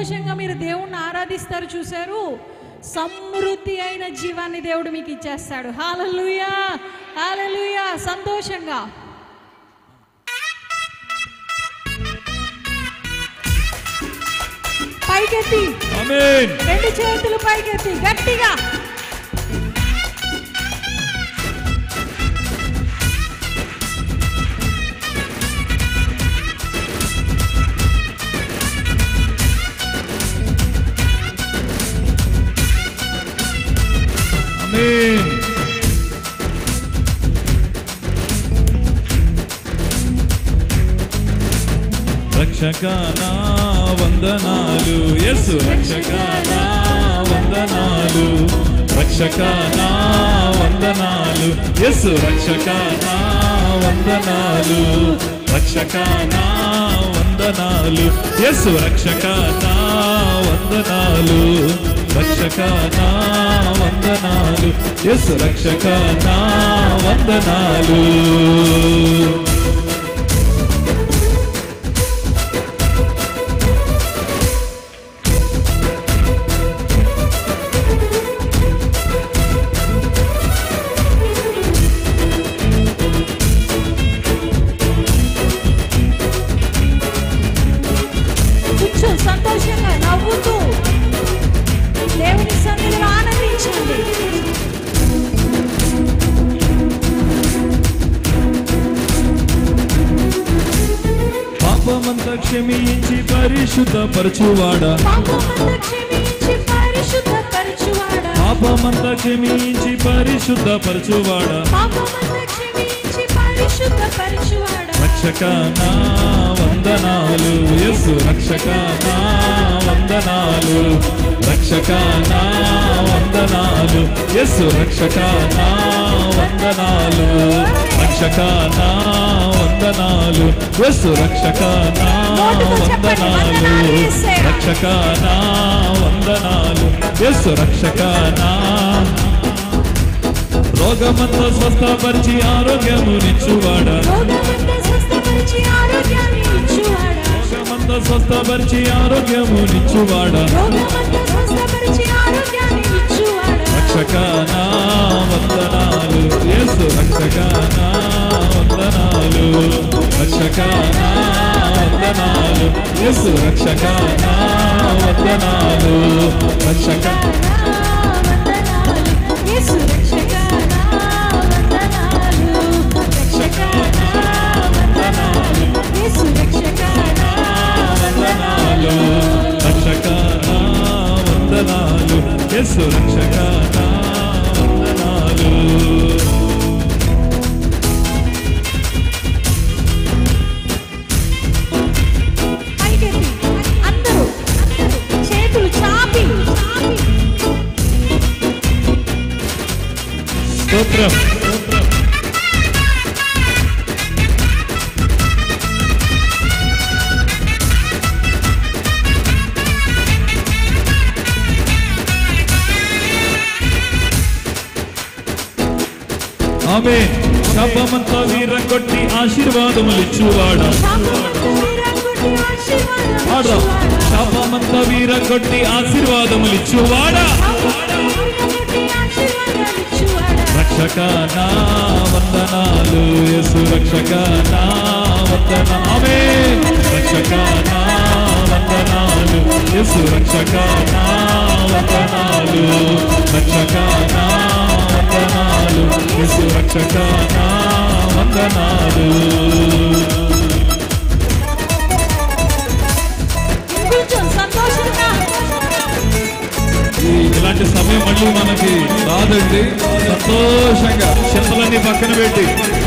సంతోషంగా మీరు దేవుణ్ణి ఆరాధిస్తారు చూశారు సమృద్ధి అయిన జీవాన్ని దేవుడు మీకు ఇచ్చేస్తాడు హాలలుయా హాలలుయా సంతోషంగా పైకెత్తి ఆమేన్ రెండు చేతులు పైకెత్తి గట్టిగా ఆమేన్ రక్షకానా వందనాలు యేసు రక్షకానా వందనాలు రక్షకానా వందనాలు యేసు రక్షకానా వందనాలు రక్షకానా వందనాలు యేసు రక్షకానా వందనాలు రక్షకానా వందనాలు యేసు రక్షకానా వందనాలు కూర్చో సంతోషంగా నవ్వుతూ దేవుని సన్నిధిలో ఆనందించండి పాపమంతా క్షమించి పరిశుద్ధపరచువాడా పాపమంతా క్షమించి పరిశుద్ధపరచువాడా పాపమంతా క్షమించి పరిశుద్ధపరచువాడా పాపమంతా క్షమించి పరిశుద్ధపరచువాడా రక్షకానా వందనాలు యేసు రక్షకానా వందనాలు రక్షకానా వందనాలు యేసు రక్షకానా వందనాలు రక్షకానా వందనాలు యేసు రక్షకానా నోటితో చెప్పండి, వందనాలు వందనాలు యేసయ్య. రక్షకానా వందనాలు యేసు రక్షకానా రోగమంతా స్వస్థపరిచి ఆరోగ్యమునిచ్చువాడా రోగమంతా స్వస్థపరిచి ఆరోగ్యాన్ని ఇచ్చువాడా రోగమంతా స్వస్థపరిచి ఆరోగ్యమునిచ్చువాడా రోగమంతా స్వస్థపరిచి ఆరోగ్యాన్ని ఇచ్చువాడా రక్షకానా వందనాలు యేసు రక్షకానా వందనాలు రక్షకానా వందనాలు యేసు రక్షకానా వందనాలు రక్షకానా యేసు రక్షకానా వందనాలు రక్షకానా వందనాలు యేసు రక్షకానా వందనాలు రక్షకానా వందనాలు యేసు రక్షకానా వందనాలు పైకెత్తి అందరూ చేతులు చాపి స్తోత్రం ఆమె శాపమంతా వీరం కొట్టి ఆశీర్వాదములు ఇచ్చువాడా ఆడా శాపమంతా వీరం కొట్టి ఆశీర్వాదములు ఇచ్చువాడా రక్షకానా వందనాలు యేసు రక్షకానా వందన ఆమె రక్షకానా వందనాలు యేసు రక్షకానా వందనాలు రక్షకానా వందనాలు యేసు రక్షకానా వందనాలు కొంచెం సంతోషంగా ఈ- ఇలాంటి సమయం మళ్ళీ మనకి రాదండి సంతోషంగా చింతలన్నీ పక్కన పెట్టి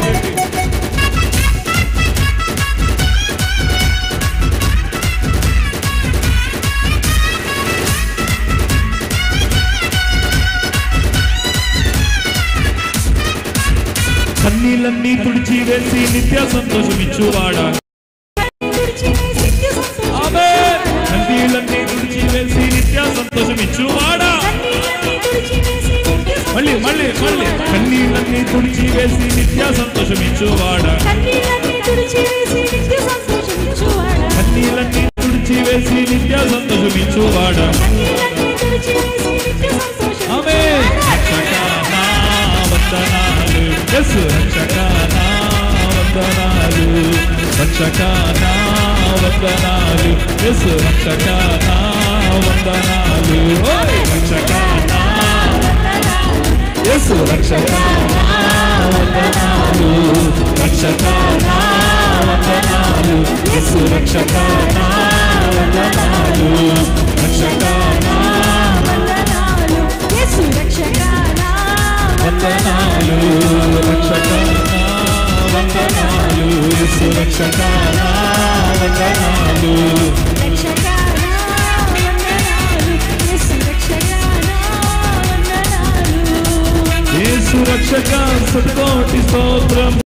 కన్నీళ్ళన్నీ తుడిచి వేసి నిత్య సంతోషం ఇచ్చువాడా విడిచివేసి సంతోషం ఆమె కన్నీళ్ళన్నీ తుడిచి వేసి నిత్య సంతోషం ఇచ్చువాడా కన్నీళ్ళన్నీ తుడిచివేసి నిత్య మళ్ళీ మళ్ళీ మళ్ళీ కన్నీళ్ళన్నీ తుడిచి వేసి నిత్య సంతోషం ఇచ్చువాడా కన్నీళ్ళన్నీ తుడిచివేసి నిత్య సంతోషం ఇచ్చువాడా కన్నీళ్ళన్నీ తుడిచి తుడిచివేసి నిత్య సంతోషమించువాడ కన్నీళ్ళన్నీ తుడిచివేసి నిత్య సంతోషం ఆమె రక్షక నా వందనాలు ఎస్ రక్షక నా వందనాలు రక్షక నా వందనాలు ఎస్ రక్షక నా వందనాలు ఓయ్ రక్షక నా ఎస్ రక్షక నా వందనాలు రక్షక నా వందనాలు ఎస్ రక్షక నా వందనాలు రక్షక నా వందనాలు యేసు రక్షక నా వందనాలు రక్షక నా వందనాలు యేసు రక్షక నా వందనాలు రక్షక నా వందనాలు యేసు రక్షక నా వందనాలు యేసు రక్షక సతకోటి స్తోత్రం